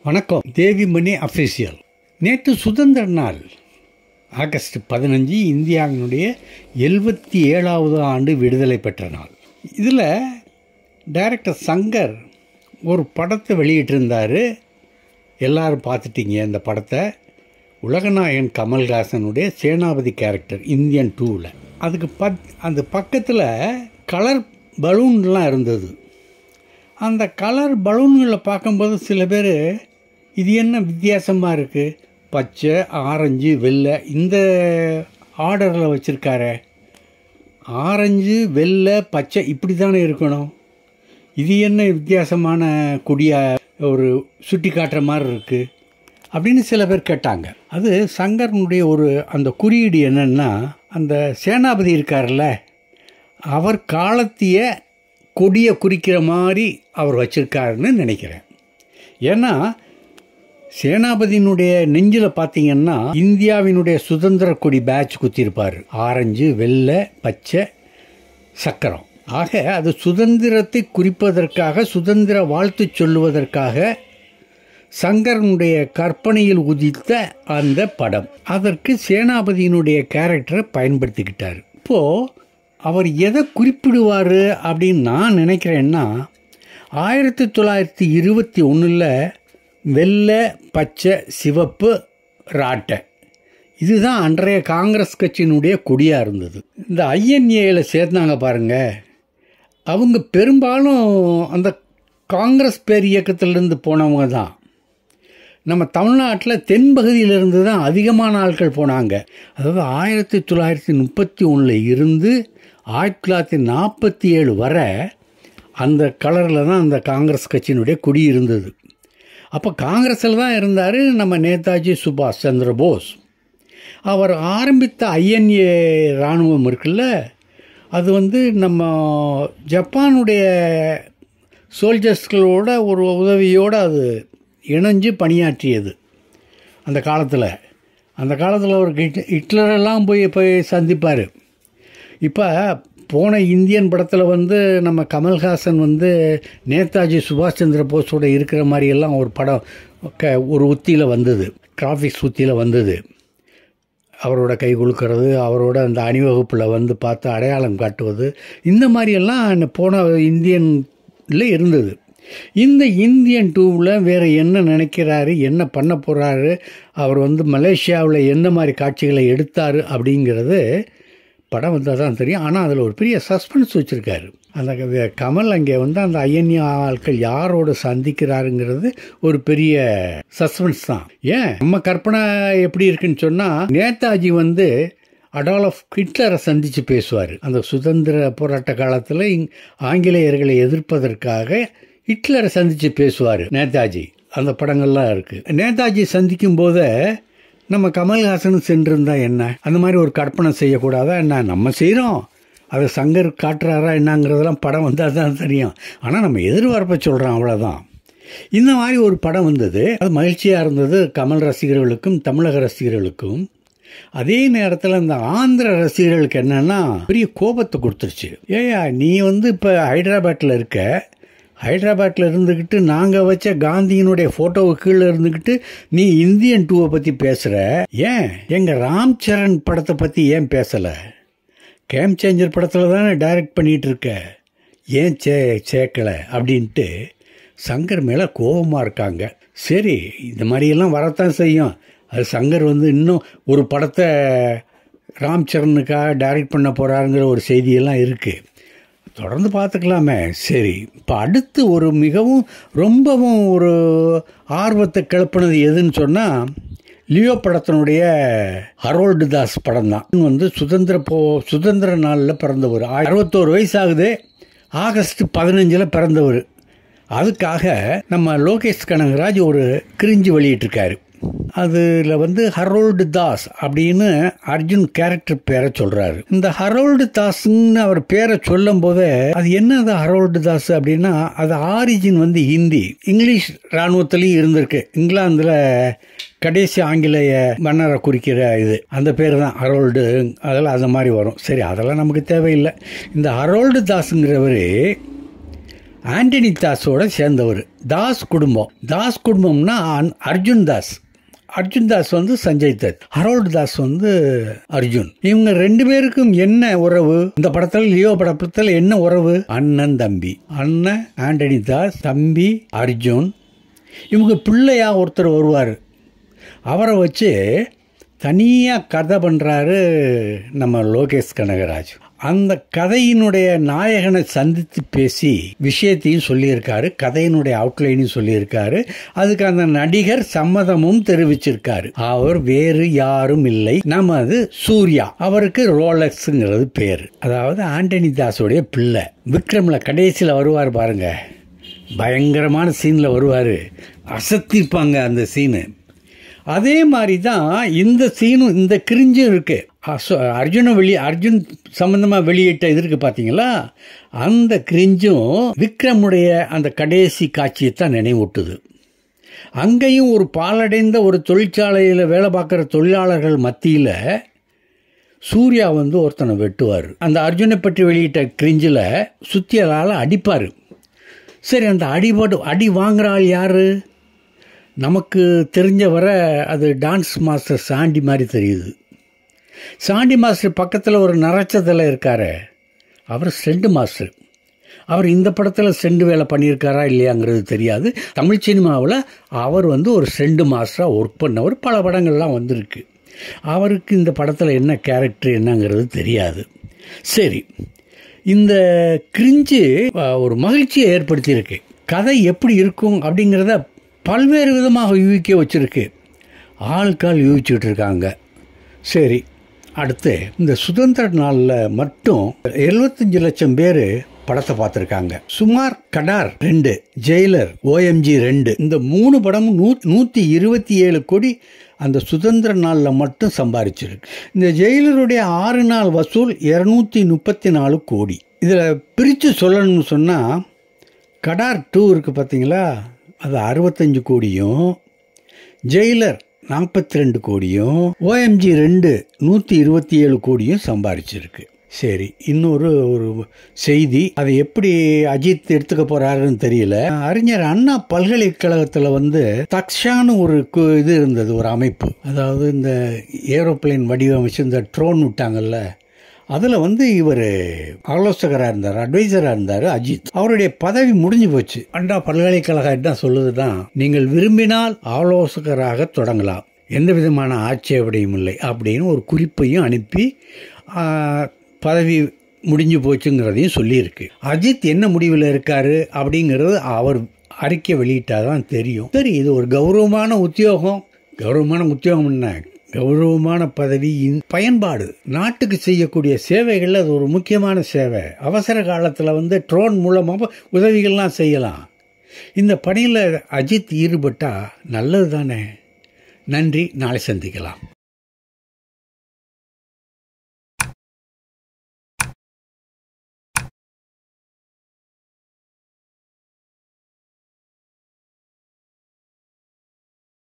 வணக்கம் தேவிமணி அஃபிஷியல் நேற்று சுதந்திர நாள் ஆகஸ்ட் பதினஞ்சு இந்தியாவினுடைய எழுபத்தி ஏழாவது ஆண்டு விடுதலை பெற்ற நாள் இதில் டைரக்டர் சங்கர் ஒரு படத்தை வெளியிட்டிருந்தார் எல்லாரும் பார்த்துட்டீங்க அந்த படத்தை உலகநாயகன் கமல்ஹாசனுடைய சேனாபதி கேரக்டர் இந்தியன் டூவில் அதுக்கு பத் அந்த பக்கத்தில் கலர் பலூன்லாம் இருந்தது அந்த கலர் பலூன்களை பார்க்கும்போது சில பேர் இது என்ன வித்தியாசமாக இருக்குது பச்சை ஆரஞ்சு வெள்ளை இந்த ஆர்டரில் வச்சுருக்காரு ஆரஞ்சு வெள்ளை பச்சை இப்படி தானே இருக்கணும் இது என்ன வித்தியாசமான கொடியாக ஒரு சுட்டி காட்டுற மாதிரி இருக்குது அப்படின்னு சில பேர் கேட்டாங்க அது சங்கரனுடைய ஒரு அந்த குறியீடு என்னென்னா அந்த சேனாபதி இருக்கார்ல அவர் காலத்திய கொடியை குறிக்கிற மாதிரி அவர் வச்சிருக்காருன்னு நினைக்கிறேன் ஏன்னா சேனாபதியினுடைய நெஞ்சில் பார்த்தீங்கன்னா இந்தியாவினுடைய சுதந்திர கொடி பேட்ச் குத்திருப்பார் ஆரஞ்சு வெள்ளை பச்சை சக்கரம் ஆக அது சுதந்திரத்தை குறிப்பதற்காக சுதந்திர வாழ்த்து சொல்லுவதற்காக சங்கரனுடைய கற்பனையில் உதித்த அந்த படம் அதற்கு சேனாபதியினுடைய கேரக்டரை பயன்படுத்திக்கிட்டார் இப்போது அவர் எதை குறிப்பிடுவார் அப்படின்னு நான் நினைக்கிறேன்னா ஆயிரத்தி தொள்ளாயிரத்தி இருபத்தி ஒன்றில் வெள்ளை பச்சை சிவப்பு ராட்டை இதுதான் அன்றைய காங்கிரஸ் கட்சியினுடைய கொடியாக இருந்தது இந்த ஐஎன்ஏயில் சேர்ந்தாங்க பாருங்க அவங்க பெரும்பாலும் அந்த காங்கிரஸ் பேர் இயக்கத்திலிருந்து போனவங்க தான் நம்ம தமிழ்நாட்டில் தென்பகுதியிலிருந்து தான் அதிகமான ஆட்கள் போனாங்க அதாவது ஆயிரத்தி தொள்ளாயிரத்தி முப்பத்தி ஒன்றில் இருந்து ஆயிரத்தி தொள்ளாயிரத்தி நாற்பத்தி ஏழு வரை அந்த கலரில் தான் அந்த காங்கிரஸ் கட்சியினுடைய குடி இருந்தது அப்போ காங்கிரஸில் தான் இருந்தார் நம்ம நேதாஜி சுபாஷ் சந்திர போஸ் அவர் ஆரம்பித்த ஐஎன்ஏ இராணுவம் இருக்குல்ல அது வந்து நம்ம ஜப்பானுடைய சோல்ஜர்ஸ்களோட ஒரு உதவியோடு அது இணைஞ்சு பணியாற்றியது அந்த காலத்தில் அந்த காலத்தில் ஒரு ஹிட்லரெல்லாம் போய் போய் சந்திப்பார் இப்போ போன இந்தியன் படத்தில் வந்து நம்ம கமல்ஹாசன் வந்து நேதாஜி சுபாஷ் சந்திர போஸோட இருக்கிற மாதிரியெல்லாம் ஒரு படம் க ஒரு உத்தியில் வந்தது கிராஃபிக்ஸ் உத்தியில் வந்தது அவரோட கை குலுக்கிறது அவரோட அந்த அணிவகுப்பில் வந்து பார்த்து அடையாளம் காட்டுவது இந்த மாதிரியெல்லாம் போன இந்தியனில் இருந்தது இந்த இந்தியன் டூவில் வேறு என்ன நினைக்கிறாரு என்ன பண்ண போகிறாரு அவர் வந்து மலேசியாவில் எந்த மாதிரி காட்சிகளை எடுத்தார் அப்படிங்கிறது படம் வந்தால் தான் தெரியும் ஆனால் அதில் ஒரு பெரிய சஸ்பென்ஸ் வச்சுருக்காரு அந்த கமல் அங்கே வந்து அந்த ஐஎன்ஏ ஆட்கள் யாரோடு சந்திக்கிறாருங்கிறது ஒரு பெரிய சஸ்பென்ஸ் தான் ஏன் நம்ம கற்பனை எப்படி இருக்குன்னு சொன்னால் நேதாஜி வந்து அடாலஃப் ஹிட்லரை சந்தித்து பேசுவார் அந்த சுதந்திர போராட்ட காலத்தில் ஆங்கிலேயர்களை எதிர்ப்பதற்காக ஹிட்லரை சந்தித்து பேசுவார் நேதாஜி அந்த படங்கள்லாம் இருக்குது நேதாஜி சந்திக்கும் போது நம்ம கமல்ஹாசன் சென்றிருந்தா என்ன அந்த மாதிரி ஒரு கற்பனை செய்யக்கூடாதா என்ன நம்ம செய்கிறோம் அதை சங்கர் காட்டுறாரா என்னங்கிறதெல்லாம் படம் வந்தால் தான் தெரியும் ஆனால் நம்ம எதிர்பார்ப்பை சொல்கிறோம் அவ்வளோதான் இந்த மாதிரி ஒரு படம் வந்தது அது மகிழ்ச்சியாக இருந்தது கமல் ரசிகர்களுக்கும் தமிழக ரசிகர்களுக்கும் அதே நேரத்தில் இந்த ஆந்திர ரசிகர்களுக்கு என்னென்னா பெரிய கோபத்தை கொடுத்துருச்சு ஏயா நீ வந்து இப்போ ஹைதராபாத்தில் இருக்க ஹைதராபாத்தில் இருந்துக்கிட்டு நாங்கள் வச்ச காந்தியினுடைய ஃபோட்டோவை கீழே இருந்துக்கிட்டு நீ இந்தியன் டூவை பற்றி பேசுகிற ஏன் எங்கள் ராம் சரண் படத்தை பற்றி ஏன் பேசலை கேம் சேஞ்சர் படத்தில் தானே டைரக்ட் பண்ணிகிட்டு இருக்க ஏன் சே சேர்க்கலை அப்படின்ட்டு சங்கர் மேலே கோபமாக இருக்காங்க சரி இந்த மாதிரியெல்லாம் வரத்தான் செய்யும் அது சங்கர் வந்து இன்னும் ஒரு படத்தை ராம் சரணுக்காக டைரக்ட் பண்ண போகிறாருங்கிற ஒரு செய்தியெல்லாம் இருக்குது தொடர்ந்து பார்த்துக்கலாமே சரி இப்போ அடுத்து ஒரு மிகவும் ரொம்பவும் ஒரு ஆர்வத்தை கிளப்புனது எதுன்னு சொன்னால் லியோ படத்தினுடைய ஹரோல்டு தாஸ் படம் தான் வந்து சுதந்திர போ சுதந்திர நாளில் பிறந்தவர் அறுபத்தோரு வயசு ஆகுது ஆகஸ்ட் பதினஞ்சில் பிறந்தவர் அதுக்காக நம்ம லோகேஷ் கனகராஜ் ஒரு கிரிஞ்சு வெளியிட்டிருக்காரு அதில் வந்து ஹரோல்டு தாஸ் அப்படின்னு அர்ஜுன் கேரக்டர் பேரை சொல்கிறாரு இந்த ஹரோல்டு தாஸ்ன்னு அவர் பேரை சொல்லும் போதே அது என்னது ஹரோல்டு தாஸ் அப்படின்னா அது ஆரிஜின் வந்து ஹிந்தி இங்கிலீஷ் இராணுவத்திலையும் இருந்திருக்கு இங்கிலாந்தில் கடைசி ஆங்கிலேய மன்னரை குறிக்கிற இது அந்த பேர் தான் ஹரோல்டு அதெல்லாம் அந்த மாதிரி வரும் சரி அதெல்லாம் நமக்கு தேவையில்லை இந்த ஹரோல்டு தாஸுங்கிறவர் ஆண்டனி தாஸோட சேர்ந்தவர் தாஸ் குடும்பம் தாஸ் குடும்பம்னா அன்- அர்ஜுன் தாஸ் அர்ஜுன் தாஸ் வந்து சஞ்சய் தத் ஹரோல்ட் தாஸ் வந்து அர்ஜுன் இவங்க ரெண்டு பேருக்கும் என்ன உறவு இந்த படத்தில் லியோ படத்தில் என்ன உறவு அண்ணன் தம்பி அண்ணன் ஆண்டனி தாஸ் தம்பி அர்ஜுன் இவங்க பிள்ளையா ஒருத்தர் வருவார் அவரை வச்சு தனியாக கதை பண்ணுறாரு நம்ம லோகேஷ் கனகராஜ் அந்த கதையினுடைய நாயகனை சந்தித்து பேசி விஷயத்தையும் சொல்லியிருக்காரு கதையினுடைய அவுட்லைனையும் சொல்லியிருக்காரு அதுக்கு அந்த நடிகர் சம்மதமும் தெரிவிச்சிருக்காரு அவர் வேறு யாரும் இல்லை நமது சூர்யா அவருக்கு ரோலக்ஸுங்கிறது பேர் அதாவது ஆண்டனி தாஸோடைய பிள்ளை விக்ரம்ல கடைசியில் வருவார் பாருங்க பயங்கரமான சீனில் வருவார் அசத்திருப்பாங்க அந்த சீனு அதே மாதிரி தான் இந்த சீனும் இந்த கிரிஞ்சும் இருக்கு அசோ- அர்ஜுன வெளி அர்ஜுன் சம்பந்தமாக வெளியிட்ட இது இருக்கு பார்த்தீங்களா அந்த கிரிஞ்சும் விக்ரமுடைய அந்த கடைசி காட்சியை தான் நினைவூட்டுது அங்கேயும் ஒரு பாலடைந்த ஒரு தொழிற்சாலையில் வேலை பார்க்குற தொழிலாளர்கள் மத்தியில் சூர்யா வந்து ஒருத்தனை வெட்டுவார் அந்த அர்ஜுனை பற்றி வெளியிட்ட கிரிஞ்சில் சுத்தியலால் அடிப்பார் சரி அந்த அடிபடு அடி வாங்குற ஆள் யாரு நமக்கு தெரிஞ்ச வர அது டான்ஸ் மாஸ்டர் சாண்டி மாதிரி தெரியுது சாண்டி மாஸ்டர் பக்கத்தில் ஒரு நரச்சத்தில் இருக்காரு அவர் செண்டு மாஸ்டர் அவர் இந்த படத்தில் செண்டு வேலை பண்ணியிருக்காரா இல்லையாங்கிறது தெரியாது தமிழ் சினிமாவில் அவர் வந்து ஒரு செண்டு மாஸ்டராக ஒர்க் பண்ணவர் பல படங்கள்லாம் வந்திருக்கு அவருக்கு இந்த படத்தில் என்ன கேரக்டர் என்னங்கிறது தெரியாது சரி இந்த கிரிஞ்சு அஹ், ஒரு மகிழ்ச்சியை ஏற்படுத்தியிருக்கு கதை எப்படி இருக்கும் அப்படிங்கிறத பல்வேறு விதமாக யூகிக்க வச்சிருக்கு ஆளுக்கால் யூகிச்சுட்டு இருக்காங்க சரி அடுத்து இந்த சுதந்திர நாளில் மட்டும் 75 லட்சம் பேர் படத்தை பார்த்துருக்காங்க சுமார் கடார் ரெண்டு ஜெயிலர் ஓஎம்ஜி ரெண்டு இந்த மூணு படமும் நூ நூற்றி இருபத்தி ஏழு கோடி அந்த சுதந்திர நாளில் மட்டும் சம்பாரிச்சிருக்கு இந்த ஜெயிலருடைய ஆறு நாள் வசூல் இரநூத்தி முப்பத்தி நாலு கோடி இதில் பிரித்து சொல்லணும்னு சொன்னால் கடார் டூ இருக்குது பார்த்தீங்களா அது அறுபத்தஞ்சு கோடியும் ஜெயிலர் நாற்பத்தி ரெண்டு கோடியும் ஓஎம்ஜி ரெண்டு நூற்றி இருபத்தி ஏழு கோடியும் சம்பாரிச்சிருக்கு சரி இன்னொரு ஒரு செய்தி அதை எப்படி அஜித் எடுத்துக்க போறாருன்னு தெரியல அறிஞர் அண்ணா பல்கலைக்கழகத்தில் வந்து தக்ஷான்னு ஒரு கு- இது இருந்தது ஒரு அமைப்பு அதாவது இந்த ஏரோப்ளேன் வடிவமைச்சு இந்த ட்ரோன் விட்டாங்கல்ல அதில் வந்து இவர் ஆலோசகராக இருந்தார் அட்வைசராக இருந்தார் அஜித் அவருடைய பதவி முடிஞ்சு போச்சு அண்டா பல்கலைக்கழகம் என்ன சொல்லுதுன்னா நீங்கள் விரும்பினால் ஆலோசகராக தொடங்கலாம் எந்த விதமான ஆட்சேபனையும் இல்லை அப்படின்னு ஒரு குறிப்பையும் அனுப்பி ஆ, பதவி முடிஞ்சு போச்சுங்கிறதையும் சொல்லியிருக்கு அஜித் என்ன முடிவில் இருக்காரு அப்படிங்கிறது அவர் அறிக்கை வெளியிட்டாதான் தெரியும் சரி இது ஒரு கௌரவமான உத்தியோகம் கௌரவமான உத்தியோகம் என்ன கௌரவமான பதவி இன்- பயன்பாடு நாட்டுக்கு செய்யக்கூடிய சேவைகள் அது ஒரு முக்கியமான சேவை அவசர காலத்தில் வந்து ட்ரோன் மூலமாக உதவிகள்லாம் செய்யலாம் இந்த பணியில் அஜித் ஈடுபட்டால் நல்லது தானே நன்றி நாளை சந்திக்கலாம்